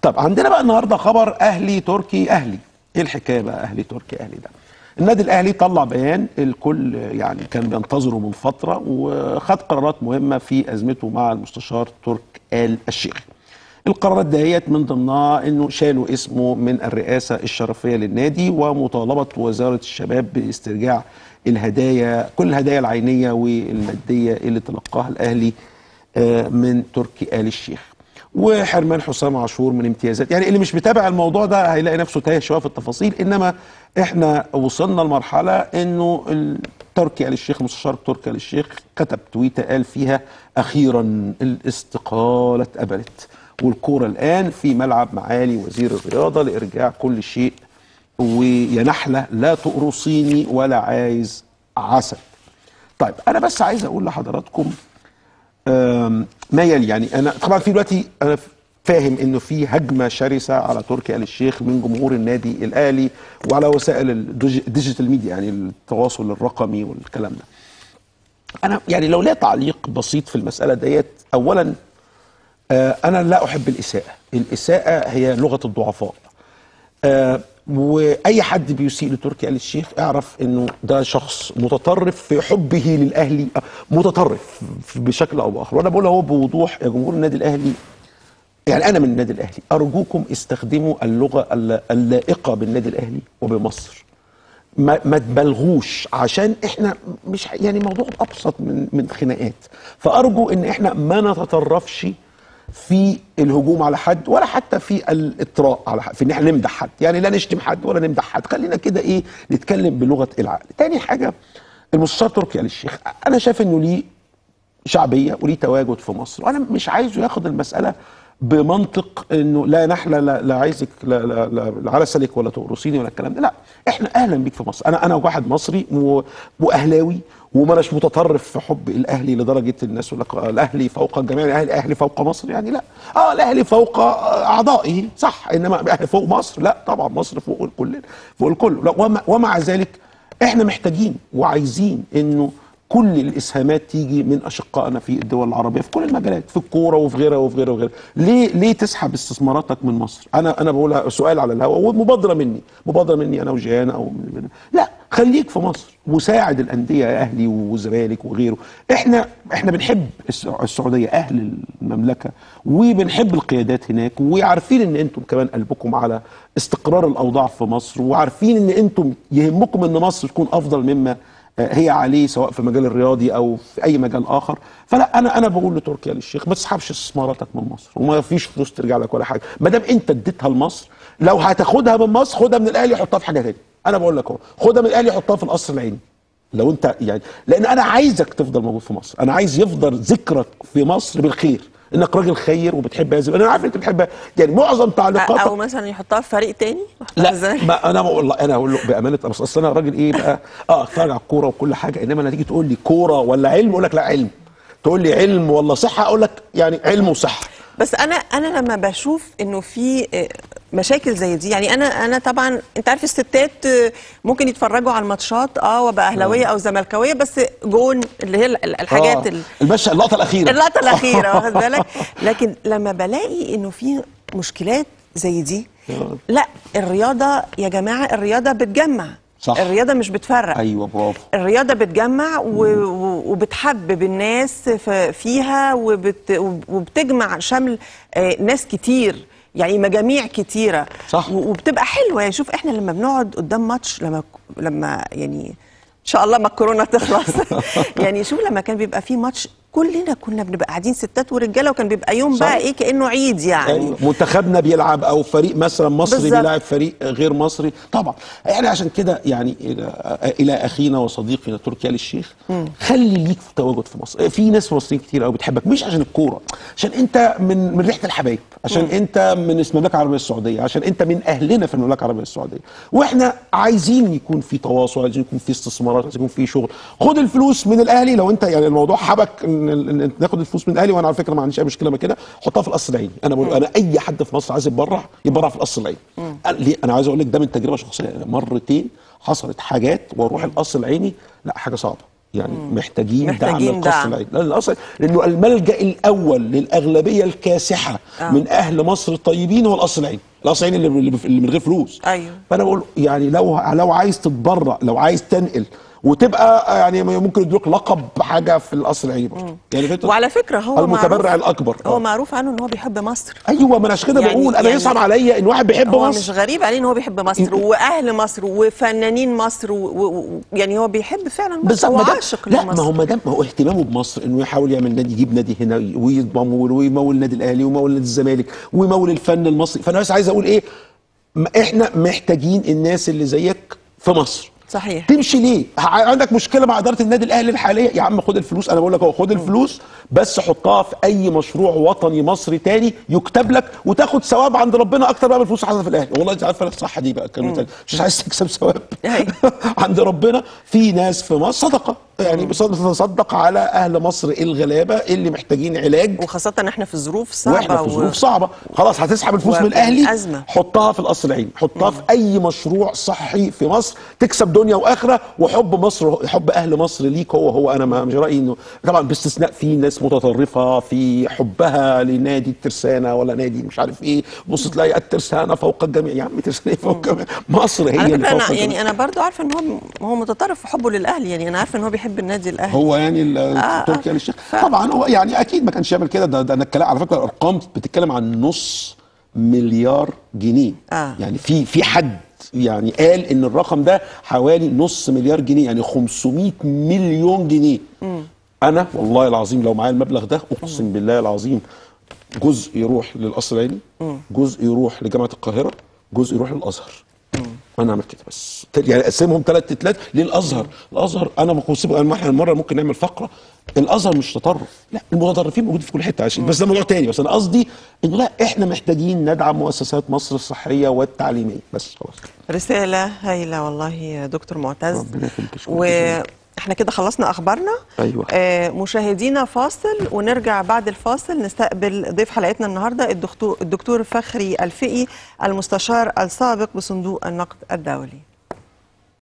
طب عندنا بقى النهارده خبر اهلي تركي اهلي ايه الحكايه بقى اهلي تركي اهلي ده النادي الاهلي طلع بيان الكل يعني كان بينتظره من فتره وخد قرارات مهمه في ازمته مع المستشار ترك آل الشيخ القرارات دهيت من ضمنها انه شالوا اسمه من الرئاسه الشرفيه للنادي ومطالبه وزاره الشباب باسترجاع الهدايا كل الهدايا العينيه والماديه اللي تلقاها الاهلي آه، من تركي آل الشيخ وحرمان حسام عاشور من امتيازات يعني اللي مش متابع الموضوع ده هيلاقي نفسه تايه شويه في التفاصيل انما احنا وصلنا لمرحله انه ال- تركي آل الشيخ مستشار تركي آل الشيخ كتب تويته قال فيها اخيرا الاستقاله اتقبلت والكوره الان في ملعب معالي وزير الرياضه لارجاع كل شيء ويا نحله لا تقرصيني ولا عايز عسل طيب انا بس عايز اقول لحضراتكم آم، ما يلي يعني انا طبعا في دلوقتي انا فاهم انه في هجمه شرسه على تركي آل الشيخ من جمهور النادي الاهلي وعلى وسائل الديجي- الديجيتال ميديا يعني التواصل الرقمي والكلام ده. انا يعني لو ليا تعليق بسيط في المساله ديت اولا آه، انا لا احب الاساءه، الاساءه هي لغه الضعفاء. آه، واي حد بيسيء لتركي آل الشيخ اعرف انه ده شخص متطرف في حبه للاهلي آه، متطرف بشكل او باخر وانا بقول اهو بوضوح يا جمهور النادي الاهلي يعني انا من النادي الاهلي ارجوكم استخدموا اللغه الل- اللائقه بالنادي الاهلي وبمصر ما, ما تبالغوش عشان احنا مش ح- يعني موضوع ابسط من من خناقات فارجو ان احنا ما نتطرفش في الهجوم على حد ولا حتى في الاطراء على حد في ان احنا نمدح حد يعني لا نشتم حد ولا نمدح حد خلينا كده ايه نتكلم بلغه العقل تاني حاجه المستشار تركي آل الشيخ انا شايف انه ليه شعبيه وليه تواجد في مصر وانا مش عايزه ياخد المساله بمنطق انه لا نحله لا, لا عايزك لا, لا, لا, لا على سلك ولا تقرصيني ولا الكلام ده لا احنا اهلا بيك في مصر انا انا واحد مصري و- واهلاوي وماناش متطرف في حب الاهلي لدرجه الناس يقول لك آه، الاهلي فوق الجميع الاهلي الاهلي فوق مصر يعني لا اه الاهلي فوق آه، اعضائه صح انما الاهلي فوق مصر لا طبعا مصر فوق الكل فوق الكل لا، ومع, ومع ذلك احنا محتاجين وعايزين انه كل الاسهامات تيجي من اشقائنا في الدول العربيه في كل المجالات في الكوره وفي غيرها وفي غيرها وفي غيرها ليه ليه تسحب استثماراتك من مصر انا انا بقولها سؤال على الهواء ومبادره مني مبادره مني انا وجيان او من من لا خليك في مصر وساعد الانديه يا اهلي والزمالك وغيره احنا احنا بنحب الس- السعوديه اهل المملكه وبنحب القيادات هناك وعارفين ان انتم كمان قلبكم على استقرار الاوضاع في مصر وعارفين ان انتم يهمكم ان مصر تكون افضل مما هي عليه سواء في المجال الرياضي او في اي مجال اخر فلا انا انا بقول لتركي آل الشيخ ما تسحبش استثماراتك من مصر وما فيش فلوس ترجع لك ولا حاجه ما دام انت اديتها لمصر لو هتاخدها من مصر خدها من الاهلي حطها في حاجه تانية انا بقول لك اهو خدها من الاهلي حطها في القصر العيني لو انت يعني لان انا عايزك تفضل موجود في مصر انا عايز يفضل ذكرك في مصر بالخير انك راجل خير وبتحب هذا انا عارف انت بتحب يعني معظم تعليقاتك او مثلا يحطها في فريق تاني يحطها في لا الزمالك. ما انا بقول انا اقول له بامانه بس اصل انا راجل ايه بقى اه اتفرج على الكوره وكل حاجه انما لما تيجي تقول لي كوره ولا علم اقول لك لا علم تقول لي علم ولا صحه اقول لك يعني علم وصحه بس انا انا لما بشوف انه في آه، مشاكل زي دي يعني انا انا طبعا انت عارف الستات آه، ممكن يتفرجوا على الماتشات اه وابقى اهلاويه او زملكاويه بس جون اللي هي ال- الحاجات آه ال- المشهد اللقطه الاخيره اللقطه الاخيره واخد بالك لكن لما بلاقي انه في مشكلات زي دي آه. لا الرياضه يا جماعه الرياضه بتجمع صح. الرياضه مش بتفرق ايوه برافو الرياضة بتجمع و... و- وبتحبب الناس ف- فيها وبت... وبتجمع شمل آه، ناس كتير يعني مجاميع كتيرة صح. و- وبتبقى حلوة يعني شوف احنا لما بنقعد قدام ماتش لما لما يعني ان شاء الله ما الكورونا تخلص يعني شوف لما كان بيبقى في ماتش كلنا كنا بنبقى قاعدين ستات ورجاله وكان بيبقى يوم صح. بقى ايه كانه عيد يعني أيوة. منتخبنا بيلعب او فريق مثلا مصري بالظبط. بيلعب فريق غير مصري طبعا يعني عشان كده يعني الى الى اخينا وصديقنا تركي آل الشيخ خلي ليك في تواجد في مصر في ناس في مصريين كتير قوي بتحبك مش عشان الكوره عشان انت من من ريحه الحبايب عشان انت من المملكه العربيه السعوديه عشان انت من اهلنا في المملكه العربيه السعوديه واحنا عايزين يكون في تواصل عايزين يكون في استثمارات عايزين يكون في شغل خد الفلوس من الاهلي لو انت يعني الموضوع حبك ان ان إن ناخد الفلوس من الاهلي وانا على فكره ما عنديش اي مشكله مع كده حطها في القصر العيني انا بقول انا اي حد في مصر عايز يتبرع يتبرع في القصر العيني أنا- ليه انا عايز اقول لك ده من تجربه شخصيه مرتين حصلت حاجات واروح القصر العيني لا حاجه صعبه يعني محتاجين, محتاجين دعم للقصر دعم. العيني لان القصر لانه الملجا الاول للاغلبيه الكاسحه آه. من اهل مصر الطيبين هو القصر العيني القصر العيني اللي اللي من غير فلوس أيوه. فانا بقول يعني لو لو عايز تتبرع لو عايز تنقل وتبقى يعني ممكن يدوك لقب حاجه في القصر العيني برضه. يعني فكرة وعلى فكره هو المتبرع معروف الاكبر هو آه. معروف عنه ان هو بيحب مصر ايوه ما انا عشان كده يعني- بقول انا يعني يصعب عليا ان واحد بيحب هو مصر مش غريب عليه ان هو بيحب مصر واهل مصر وفنانين مصر و... و... و... يعني هو بيحب فعلا مصر بالظبط هو ما دام- عاشق لا ما لمصر هو ما دام ما هو اهتمامه بمصر انه يحاول يعمل نادي يجيب نادي هنا ويمول ويمول النادي الاهلي ويمول نادي الزمالك ويمول الفن المصري فانا بس عايز اقول ايه ما احنا محتاجين الناس اللي زيك في مصر صحيح تمشي ليه؟ ع- عندك مشكله مع اداره النادي الاهلي الحاليه يا عم خد الفلوس انا بقول لك اهو خد الفلوس بس حطها في اي مشروع وطني مصري تاني يكتب لك وتاخد ثواب عند ربنا اكتر بقى من الفلوس اللي حاططها في الاهلي والله انت عارفه الصح دي بقى الكلمه التانية. مش عايز تكسب ثواب أيوة. عند ربنا في ناس في مصر صدقه يعني بتصدق على اهل مصر الغلابه اللي محتاجين علاج وخاصه احنا في ظروف صعبه واحنا في و- ظروف صعبه خلاص هتسحب الفلوس من وفي الاهلي أزمة. حطها في القصر العيني حطها في اي مشروع صحي في مصر تكسب دنيا واخره وحب مصر حب اهل مصر ليك هو هو انا ما- مش رايي انه طبعا باستثناء في ناس متطرفه في حبها لنادي الترسانه ولا نادي مش عارف ايه بص تلاقي الترسانه فوق الجميع يا عم الترسانه فوق الجميع مصر هي على اللي فكره فوق انا الجميع يعني انا برضو عارفه ان هو هو متطرف في حبه للاهلي يعني انا عارفه ان هو بيحب النادي الاهلي هو يعني ال- آه. تركي آل الشيخ ف- طبعا هو يعني اكيد ما كانش يعمل كده ده, ده أنا الكلام على فكره الارقام بتتكلم عن نص مليار جنيه آه. يعني في في حد يعني قال ان الرقم ده حوالي نص مليار جنيه يعني 500 مليون جنيه انا والله العظيم لو معايا المبلغ ده اقسم بالله العظيم جزء يروح للقصر العيني جزء يروح لجامعه القاهره جزء يروح للازهر انا اعمل كده بس يعني اقسمهم ثلاث تلات للازهر الازهر انا مقسم انا احنا مره ممكن نعمل فقره الازهر مش تطرف لا المتطرفين موجودين في كل حته عشان بس ده موضوع تاني بس انا قصدي انه لا احنا محتاجين ندعم مؤسسات مصر الصحيه والتعليميه بس خلاص رساله هايله والله يا دكتور معتز ربنا يخليك، شكراً واحنا كده خلصنا اخبارنا أيوة. آه مشاهدينا فاصل ونرجع بعد الفاصل نستقبل ضيف حلقتنا النهارده الدكتور الدكتور فخري الفقي المستشار السابق بصندوق النقد الدولي